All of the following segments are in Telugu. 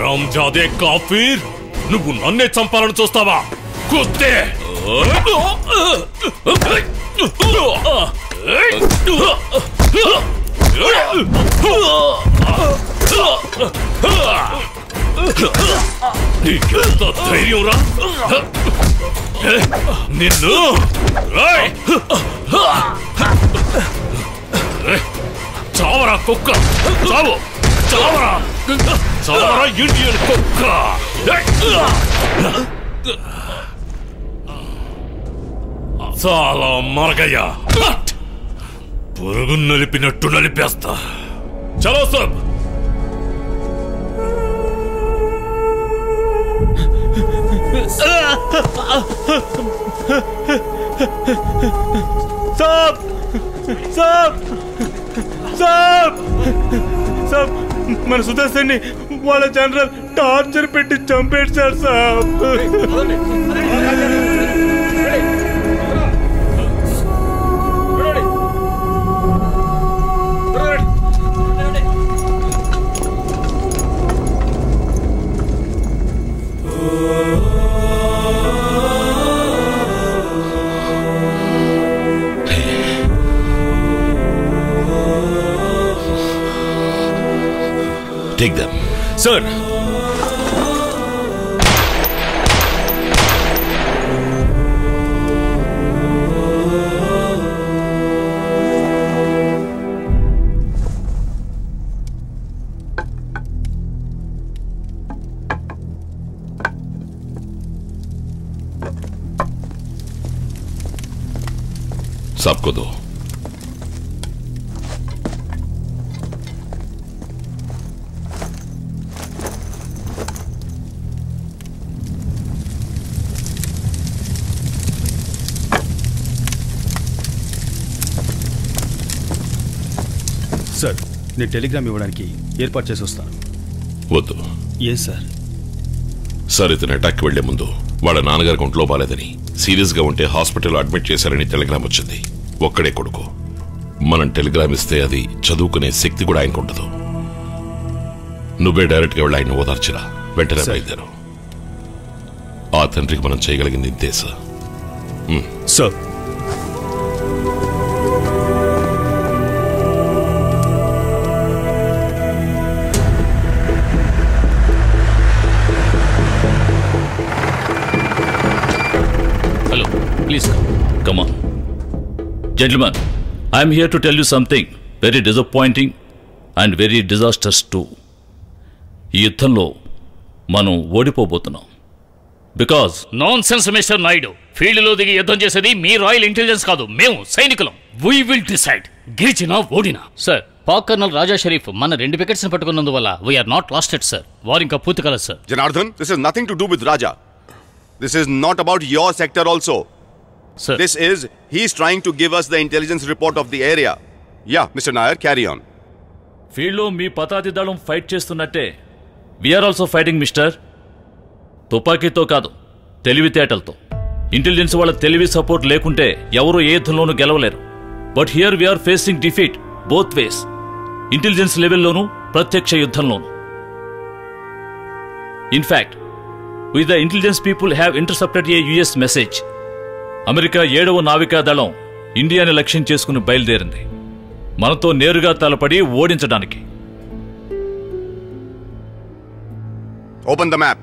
హరాం జాదే కాఫీర్ నువ్వు నన్నే చంపాలని చూస్తావా కుస్తే నీకెంత ధైర్యం రా నిన్ను ఏయ్! చావరా కుక్క చావు చావరా చావరా ఇండియన్ కుక్క చాలా మరగయ్యా పురుగు నలిపినట్టు నలిపేస్తా చలో సబ్ సాబ్ సాబ్ సాబ్ సాబ్ మన సుదర్శన్ని వాళ్ళ జనరల్ టార్చర్ పెట్టి చంపేశారు సాబ్ Take them. సార్ सबको दो సార్ నేను టెలిగ్రామ్ ఇవ్వడానికి ఏర్పాటు చేసి వస్తాను వద్దు ఏ సార్ సార్ ఇతను అటాక్కి వెళ్లే ముందు వాళ్ళ నాన్నగారికి ఒంట్లో బాలేదని సీరియస్ గా ఉంటే హాస్పిటల్ అడ్మిట్ చేశారని టెలిగ్రామ్ వచ్చింది ఒక్కడే కొడుకు మనం టెలిగ్రామ్ ఇస్తే అది చదువుకునే శక్తి కూడా ఆయనకు ఉండదు నువ్వే డైరెక్ట్ గా వెళ్ళి ఆయన ఓదార్చిరా వెంటనే సరే. బయలుదేరు ఆ తండ్రికి మనం చేయగలిగింది ఇంతే sir sir Hello, please come. Come on. Gentlemen, I am here to tell you something very disappointing and very disastrous too. ఈ యుద్ధంలో మనం ఓడిపోబోతున్నాం because nonsense mister Naidu field లో దిగి యుద్ధం చేసేది మీ రాయల్ ఇంటెలిజెన్స్ కాదు మేము సైనికులం వీ విల్ డిసైడ్ గెలిచినా ఓడినా సార్ పాక్ కర్నల్ రాజా షరీఫ్ మన రెండు వికెట్స్ పట్టుకున్నందువల్ల వీఆర్ నాట్ లాస్టెడ్ సార్ వారు ఇంకా పూర్తి కలదు sir Janardhan, this has nothing to do with Raja. This is not about your sector also. Sir. This is, he's trying to give us the intelligence report of the area. Yeah, Mr. Nair, carry on. ఫీల్డ్లో మీ పతాతి దళం ఫైట్ చేస్తున్నట్టే వీఆర్ ఆల్సో ఫైటింగ్ మిస్టర్ తుపాకీతో కాదు తెలివితేటలతో ఇంటెలిజెన్స్ వాళ్ళ తెలివి సపోర్ట్ లేకుంటే ఎవరు ఏ యుద్ధంలోనూ గెలవలేరు but here we are facing defeat both ways intelligence లెవెల్లోనూ ప్రత్యక్ష యుద్ధంలోనూ in fact with the intelligence people have intercepted a US message America ఏడవ నావికా దళం ఇండియాని లక్ష్యం చేసుకుని బయలుదేరింది మనతో నేరుగా తలపడి ఓడించడానికి Open the map.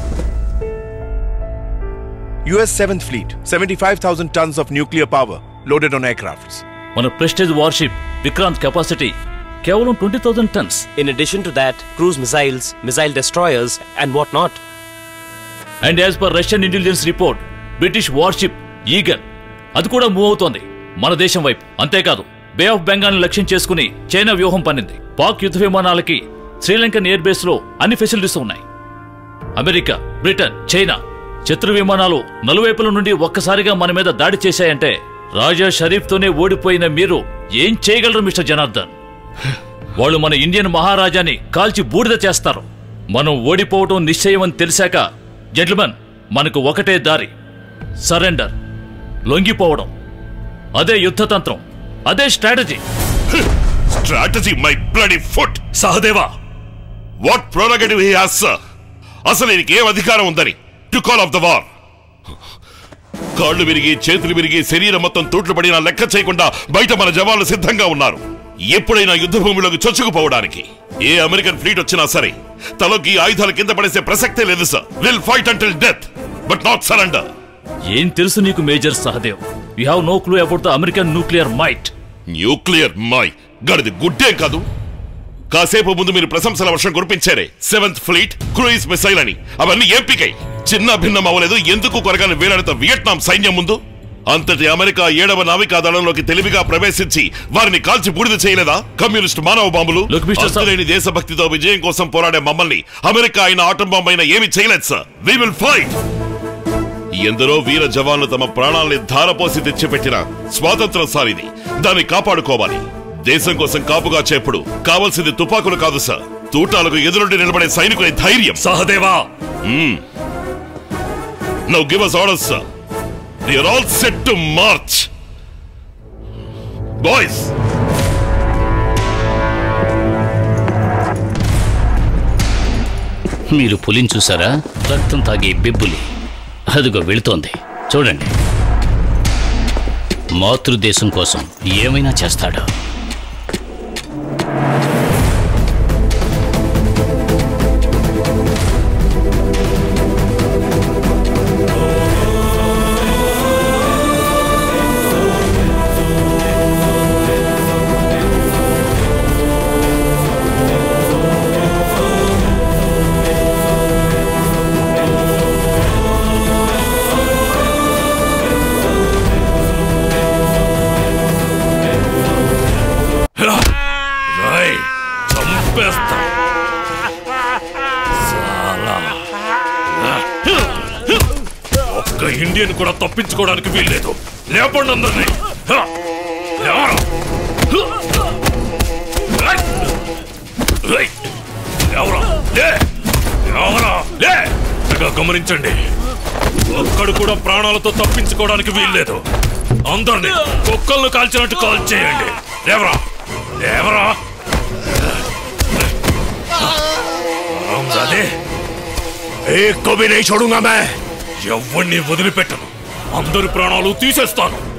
US 7th Fleet, 75,000 tons of nuclear power loaded on aircrafts. మన ప్రెస్టేజ్ వార్షిప్ విక్రాంత్ కెపాసిటీ కేవలం twenty thousand tons In addition to that, cruise missiles, missile destroyers, and whatnot. And as per Russian intelligence report British warship Eagle అది కూడా మూవ్ అవుతోంది మన దేశం వైపు అంతేకాదు బే ఆఫ్ బెంగాల్ లక్ష్యం చేసుకుని చైనా వ్యూహం పన్నింది పాక్ యుద్ధ విమానాలకి శ్రీలంకన్ ఎయిర్ బేస్ లో అన్ని ఫెసిలిటీస్ ఉన్నాయి అమెరికా బ్రిటన్ చైనా శత్రు విమానాలు నలువైపుల నుండి ఒక్కసారిగా మన మీద దాడి చేశాయంటే రాజా షరీఫ్ తోనే ఓడిపోయిన మీరు ఏం చేయగలరు మిస్టర్ జనార్దన్ వాళ్ళు మన ఇండియన్ మహారాజాని కాల్చి బూడిద చేస్తారు మనం ఓడిపోవటం నిశ్చయం అని తెలిసాక జెంట్మెన్ మనకు ఒకటే దారి సరెండర్ లొంగిపోవడం అదే యుద్ధతంత్రం అదే strategy Strategy, my bloody foot! Sahadeva What prerogative he has, sir? అసలు ఈయనకి ఏం అధికారం ఉందని to call off the war కాళ్ళు విరిగి చేతులు విరిగి శరీరం మొత్తం తూట్లు పడినా లెక్క చేయకుండా బయట మన జవాన్లు సిద్ధంగా ఉన్నారు ఎప్పుడైనా యుద్ధ భూమిలోకి చొచ్చుకుపోవడానికి ఏ అమెరికన్ ఫ్లీట్ వచ్చినా సరే తలొగ్గి ఆయుధాల కింద పడేసే ప్రసక్తే లేదు sir will fight until death but not surrender ఏం తెలుసు నీకు major Sahadev you have no clue about the American nuclear might nuclear my గడిది గుడ్డే కాదు కాసేపు ముందు మీరు ప్రశంసల వర్షం కురిపించారే సెవెంత్ ఫ్లీట్ క్రూయిజ్ మిసైల్ అని అవన్నీ ఎంపికై చిన్న భిన్నం అవ్వలేదు ఎందుకు కొరగాని వేలాడిత వియట్నాం సైన్యం ముందు అంతటి అమెరికా ఏడవ నావికా దళంలోకి తెలివిగా ప్రవేశించి వారిని కాల్చి బూడిద చేయలేదా కమ్యూనిస్ట్ మానవ బాంబులు Look, Mr. Sir. అంతులేని దేశభక్తితో విజయం కోసం పోరాడే మమ్మల్ని అమెరికా అయిన ఆటం బాంబు అయినా ఏమి చేయలేదు సార్ వి విల్ ఫైట్ ఎందరో వీర జవాన్లు తమ ప్రాణాల్ని ధారపోసి తెచ్చిపెట్టిన స్వాతంత్రం సారిది దాన్ని కాపాడుకోవాలి దేశం కోసం కాపుగా చేపుడు కావలసింది తుపాకులు కాదు సార్ తూటాలకు ఎదురుండి నిలబడే సైనికుని ధైర్యం Sahadeva now give us orders sir they are all set to march boys మీరు పులిని చూసారా రక్తం తాగే బిబ్బులి అదిగో వెళుతోంది చూడండి మాతృదేశం కోసం ఏమైనా చేస్తాడు రాయ్ చంపేస్తా చాలా. ఒక్క ఇండియన్ కూడా తప్పించుకోవడానికి వీల్లేదు లేపండి అందరినీ హ! లేవరా. రేయ్! రేయ్! లేవరా. లే! లేవరా. లే! చక్కగా గమనించండి ఒక్కడు కూడా ప్రాణాలతో తప్పించుకోవడానికి వీల్లేదు అందరినీ కుక్కలను కాల్చినట్టు కాల్ చేయండి లేవరా లేవరా రామ్జాదే ఏ కవి నే చూడుగా మే ఎవరిని వదిలిపెట్టను అందరి ప్రాణాలు తీసేస్తాను